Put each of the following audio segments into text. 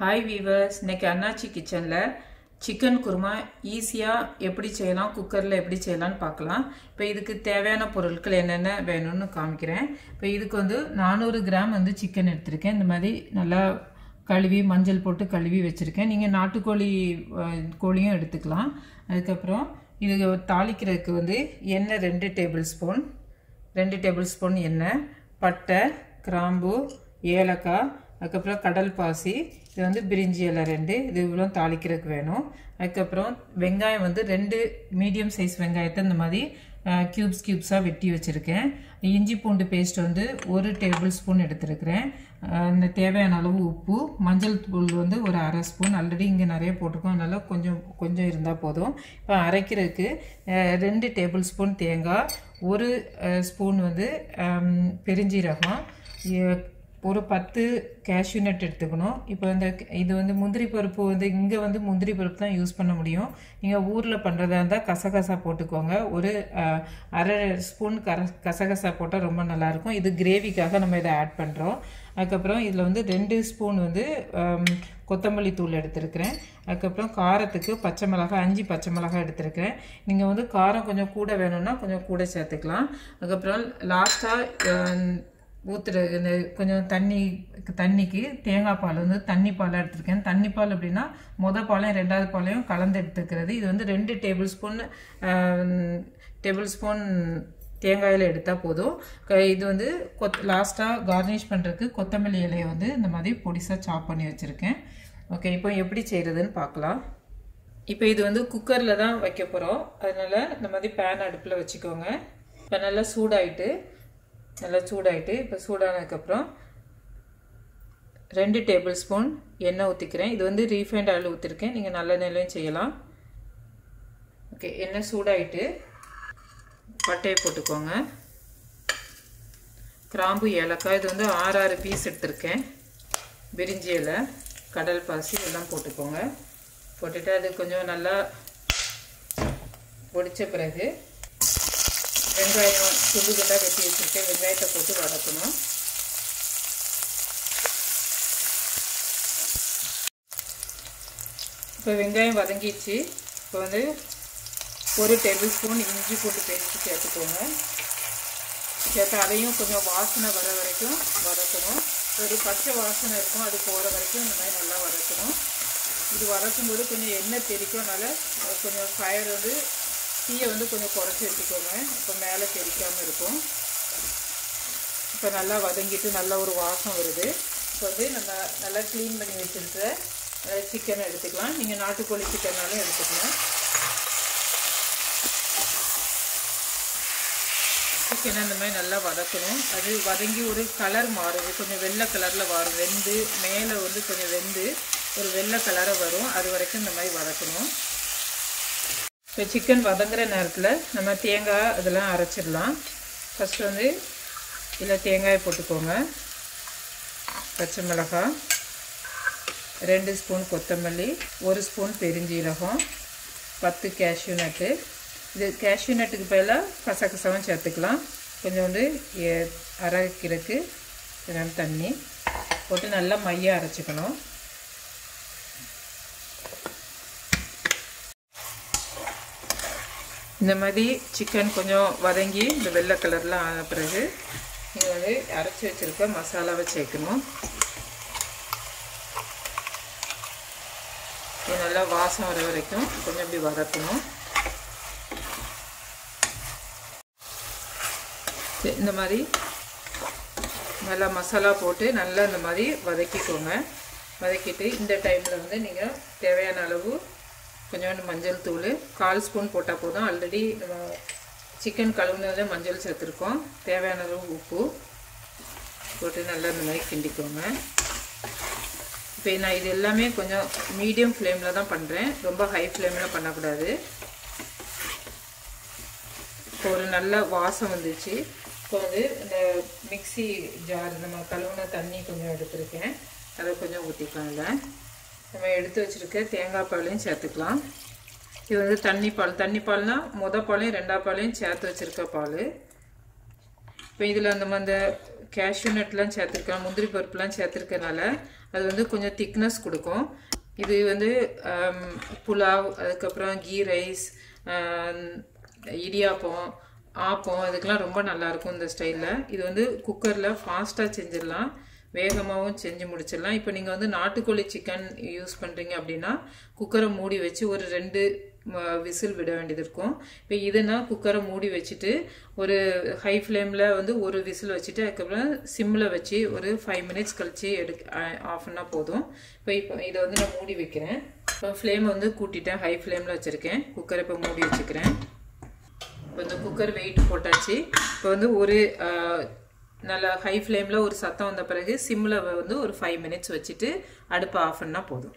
hi viewers இன்னைக்கு அண்ணாச்சி கிச்சனில் சிக்கன் குருமா ஈஸியாக எப்படி செய்யலாம் குக்கரில் எப்படி செய்யலாம்னு பார்க்கலாம் இப்போ இதுக்கு தேவையான பொருட்கள் என்னென்ன வேணும்னு காமிக்கிறேன் இப்போ இதுக்கு வந்து நானூறு கிராம் வந்து சிக்கன் எடுத்திருக்கேன் இந்த மாதிரி நல்லா கழுவி மஞ்சள் போட்டு கழுவி வச்சுருக்கேன் நீங்கள் நாட்டுக்கோழி அஹ், கோழியும் எடுத்துக்கலாம் அதுக்கப்புறம் இது தாளிக்கிறதுக்கு வந்து எண்ணெய் ரெண்டு டேபிள் ஸ்பூன் ரெண்டு டேபிள் ஸ்பூன் எண்ணெய் பட்டை கிராம்பு ஏலக்காய் அதுக்கப்புறம் கடல் பாசி இது வந்து பிரிஞ்சி இலை ரெண்டு இது இவ்வளோ தாளிக்கிறதுக்கு வேணும் அதுக்கப்புறம் வெங்காயம் வந்து ரெண்டு மீடியம் சைஸ் வெங்காயத்தை இந்த மாதிரி க்யூப்ஸ் க்யூப்ஸாக வெட்டி வச்சுருக்கேன் இஞ்சி பூண்டு பேஸ்ட் வந்து ஒரு டேபிள் ஸ்பூன் எடுத்துருக்கிறேன் அஹ் இந்த தேவையான அளவு உப்பு மஞ்சள் தூள் வந்து ஒரு அரை ஸ்பூன் ஆல்ரெடி இங்கே நிறைய போட்டிருக்கோம் அதனால கொஞ்சம் கொஞ்சம் இருந்தால் போதும் இப்போ அரைக்கிறதுக்கு அஹ் ரெண்டு டேபிள் ஸ்பூன் தேங்காய் ஒரு ஸ்பூன் வந்து ஹம், பெருஞ்சீரகம் எ- ஒரு பத்து கேஷ்யூ நட் எடுத்துக்கணும் இப்போ இந்த இது வந்து முந்திரி பருப்பு வந்து இங்கே வந்து முந்திரி பருப்பு தான் யூஸ் பண்ண முடியும் நீங்கள் ஊரில் பண்ணுறதா இருந்தால் கசகசா போட்டுக்கோங்க ஒரு அஹ், அரை ஸ்பூன் கர கசகசா போட்டால் ரொம்ப நல்லாயிருக்கும் இது கிரேவிக்காக நம்ம இதை ஆட் பண்ணுறோம் அதுக்கப்புறம் இதில் வந்து ரெண்டு ஸ்பூன் வந்து ஹம், கொத்தமல்லி தூள் எடுத்திருக்கிறேன் அதுக்கப்புறம் காரத்துக்கு பச்சை மிளகாய் அஞ்சு பச்சை மிளகாய் எடுத்திருக்கிறேன் நீங்கள் வந்து காரம் கொஞ்சம் கூட வேணும்னா கொஞ்சம் கூட சேர்த்துக்கலாம் அதுக்கப்புறம் லாஸ்ட்டாக ஊற்றுற இந்த கொஞ்சம் தண்ணி தண்ணிக்கு தேங்காய் பால் வந்து தண்ணி பாலாக எடுத்திருக்கேன் தண்ணி பால் அப்படின்னா மொதல் பாலையும் ரெண்டாவது பாலையும் கலந்து எடுத்துக்கிறது இது வந்து ரெண்டு டேபிள் ஸ்பூன் டேபிள் ஸ்பூன் தேங்காயில் எடுத்தால் போதும் க- இது வந்து கொத் லாஸ்ட்டாக கார்னிஷ் பண்ணுறதுக்கு கொத்தமல்லி இலையை வந்து இந்த மாதிரி பொடிசாக சாப் பண்ணி வச்சுருக்கேன் ஓகே இப்போ எப்படி செய்கிறதுன்னு பார்க்கலாம் இப்போ இது வந்து குக்கரில் தான் வைக்க போகிறோம் அதனால் இந்த மாதிரி பேன் அடுப்பில் வச்சுக்கோங்க இப்போ நல்லா சூடாயிட்டு நல்லா சூடாயிட்டு இப்போ சூடானதுக்கப்புறம் ரெண்டு டேபிள் ஸ்பூன் எண்ணெய் ஊற்றிக்கிறேன் இது வந்து ரீஃபைண்ட் ஆயில் ஊற்றிருக்கேன் நீங்கள் நல்ல நிலையும் செய்யலாம் ஓகே எண்ணெய் சூடாயிட்டு பட்டையை போட்டுக்கோங்க கிராம்பு ஏலக்காய் இது வந்து ஆறு ஆறு பீஸ் எடுத்திருக்கேன் பிரிஞ்சி இலை கடல் பாசி எல்லாம் போட்டுக்கோங்க போட்டுட்டு அது கொஞ்சம் நல்லா பொடிச்ச பிறகு வெங்காயம் துண்டு துண்டாக வெட்டி வச்சுருக்கேன் வெங்காயத்தை போட்டு வதக்கணும் இப்போ வெங்காயம் வதங்கிடுச்சு இப்போ வந்து ஒரு டேபிள் ஸ்பூன் இஞ்சி போட்டு பேஸ்ட்டு சேர்த்துக்கோங்க சேர்த்து அதையும் கொஞ்சம் வாசனை வர வரைக்கும் வதக்கணும் ஒரு பச்சை வாசனை இருக்கும் அது போகிற வரைக்கும் இந்த மாதிரி நல்லா வதக்கணும் இது வதக்கும் போது கொஞ்சம் எண்ணெய் தெரிக்கனால கொஞ்சம் ஃபயர் வந்து தீயை வந்து கொஞ்சம் குறைச்சி வச்சுக்கோங்க இப்போ மேலே தெரிக்காமல் இருக்கும் இப்போ நல்லா வதங்கிட்டு நல்ல ஒரு வாசம் வருது இப்போ வந்து நம்ம நல்லா க்ளீன் பண்ணி வச்சுருக்கிற சிக்கனை எடுத்துக்கலாம் நீங்கள் நாட்டுக்கோழி சிக்கன்னாலும் எடுத்துக்கலாம் சிக்கனை இந்த மாதிரி நல்லா வதக்கணும் அது வதங்கி ஒரு கலர் மாறுது கொஞ்சம் வெள்ளை கலரில் வரும் வெந்து மேலே வந்து கொஞ்சம் வெந்து ஒரு வெள்ளை கலராக வரும் அது வரைக்கும் இந்த மாதிரி வதக்கணும் இப்போ சிக்கன் வதங்குற நேரத்தில் நம்ம தேங்காய் இதெல்லாம் அரைச்சிடலாம் ஃபஸ்ட்டு வந்து இதில் தேங்காயை போட்டுக்கோங்க பச்சை மிளகாய் ரெண்டு ஸ்பூன் கொத்தமல்லி ஒரு ஸ்பூன் பெருஞ்சீரகம் பத்து கேஷ்யூ நட்டு இது கேஷ்யூ நட்டுக்கு பதிலாக கசகசாவும் சேர்த்துக்கலாம் கொஞ்சோண்டு எ- அரைக்கிறதுக்கு கொஞ்சம் தண்ணி போட்டு நல்லா மையாக அரைச்சிக்கணும் இந்த மாதிரி சிக்கன் கொஞ்சம் வதங்கி இந்த வெள்ளை கலரில் ஆன பிறகு இது வந்து அரைச்சி வச்சுருக்க மசாலாவை சேர்க்கணும் இது நல்லா வாசம் வர வரைக்கும் கொஞ்சம் இப்படி வதக்கணும் சரி, இந்த மாதிரி நல்லா மசாலா போட்டு நல்லா இந்த மாதிரி வதக்கிக்கோங்க வதக்கிட்டு இந்த டைமில் வந்து நீங்கள் தேவையான அளவு கொஞ்சோண்டு மஞ்சள் தூள் கால் ஸ்பூன் போட்டால் போதும் ஆல்ரெடி நம்ம சிக்கன் கழுவுனதில் மஞ்சள் சேர்த்துருக்கோம் தேவையான அளவு உப்பு போட்டு நல்லா இந்த மாதிரி கிண்டிக்கோங்க இப்போ நான் இது எல்லாமே கொஞ்சம் மீடியம் ஃப்ளேமில் தான் பண்ணுறேன் ரொம்ப ஹை ஃப்ளேமில் பண்ணக்கூடாது இப்போ ஒரு நல்ல வாசம் வந்துச்சு இப்போ வந்து இந்த மிக்ஸி ஜார் நம்ம கழுவுன தண்ணி கொஞ்சம் எடுத்திருக்கேன் அதை கொஞ்சம் ஊற்றிக்கலாம் இதில் நம்ம எடுத்து வச்சுருக்க தேங்காய் பாலையும் சேர்த்துக்கலாம் இது வந்து தண்ணி பால் தண்ணி பால்னா மொத பாலையும் ரெண்டாவது பாலையும் சேர்த்து வச்சுருக்க பால் இப்போ இதில் நம்ம அந்த கேஷ்யூ நட்லாம் சேர்த்துருக்கோம் முந்திரி பருப்புலாம் சேர்த்துருக்கனால அது வந்து கொஞ்சம் திக்னஸ் கொடுக்கும் இது வந்து புலாவ் அதுக்கப்புறம் கீ ரைஸ் இடியாப்பம் ஆப்பம் இதுக்கெலாம் ரொம்ப நல்லாயிருக்கும் இந்த ஸ்டைலில் இது வந்து குக்கரில் ஃபாஸ்ட்டாக செஞ்சிடலாம் வேகமாகவும் செஞ்சு முடிச்சிடலாம் இப்போ நீங்கள் வந்து நாட்டுக்கோழி சிக்கன் யூஸ் பண்ணுறீங்க அப்படின்னா குக்கரை மூடி வச்சு ஒரு ரெண்டு விசில் விட வேண்டியது இருக்கும் இப்போ இதுனா குக்கரை மூடி வச்சுட்டு ஒரு ஹை ஃப்ளேமில் வந்து ஒரு விசில் வச்சுட்டு அதுக்கப்புறம் சிம்மில் வச்சு ஒரு ஃபைவ் மினிட்ஸ் கழித்து எடு ஆஃப் பண்ணால் போதும் இப்போ இப்போ இதை வந்து நான் மூடி வைக்கிறேன் இப்போ ஃப்ளேம் வந்து கூட்டிட்டேன் ஹை ஃப்ளேமில் வச்சுருக்கேன் குக்கரை இப்போ மூடி வச்சுக்கிறேன் இப்போ இந்த குக்கர் வெயிட் போட்டாச்சு இப்போ வந்து ஒரு நல்லா ஹை ஃப்ளேமில் ஒரு சத்தம் வந்த பிறகு சிம்மில் வந்து ஒரு ஃபைவ் மினிட்ஸ் வச்சுட்டு அடுப்பை ஆஃப் பண்ணால் போதும்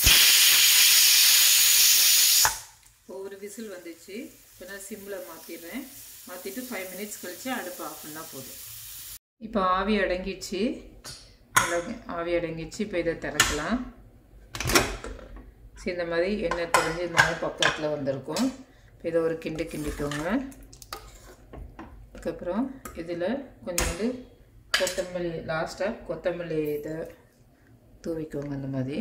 ஒரு விசில் வந்துச்சு இப்போ நான் சிம்மில் மாற்றிடுறேன் மாற்றிட்டு ஃபைவ் மினிட்ஸ் கழித்து அடுப்பை ஆஃப் பண்ணால் போதும் இப்போ ஆவி அடங்கிச்சு ஆவி அடங்கிச்சு இப்போ இதை திறக்கலாம் சரி இந்த மாதிரி எண்ணெய் தெரிஞ்சு இந்த மாதிரி பக்கத்தில் வந்திருக்கும் இப்போ இதை ஒரு கிண்டு கிண்டிக்கோங்க அதுக்கப்புறம் இதில் கொஞ்சோண்டு கொத்தமல்லி லாஸ்ட்டாக கொத்தமல்லி இதை தூவிக்கோங்க அந்த மாதிரி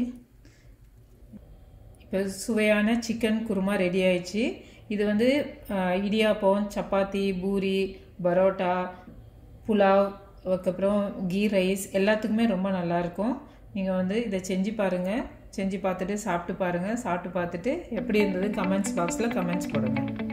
இப்போ சுவையான சிக்கன் குருமா ரெடி ஆயிடுச்சு இது வந்து இடியாப்பம் சப்பாத்தி பூரி பரோட்டா புலாவ் அதுக்கப்புறம் கீ ரைஸ் எல்லாத்துக்குமே ரொம்ப நல்லாயிருக்கும் நீங்கள் வந்து இதை செஞ்சு பாருங்கள் செஞ்சு பார்த்துட்டு சாப்பிட்டு பாருங்கள் சாப்பிட்டு பார்த்துட்டு எப்படி இருந்தது கமெண்ட்ஸ் பாக்ஸில் கமெண்ட்ஸ் போடுங்க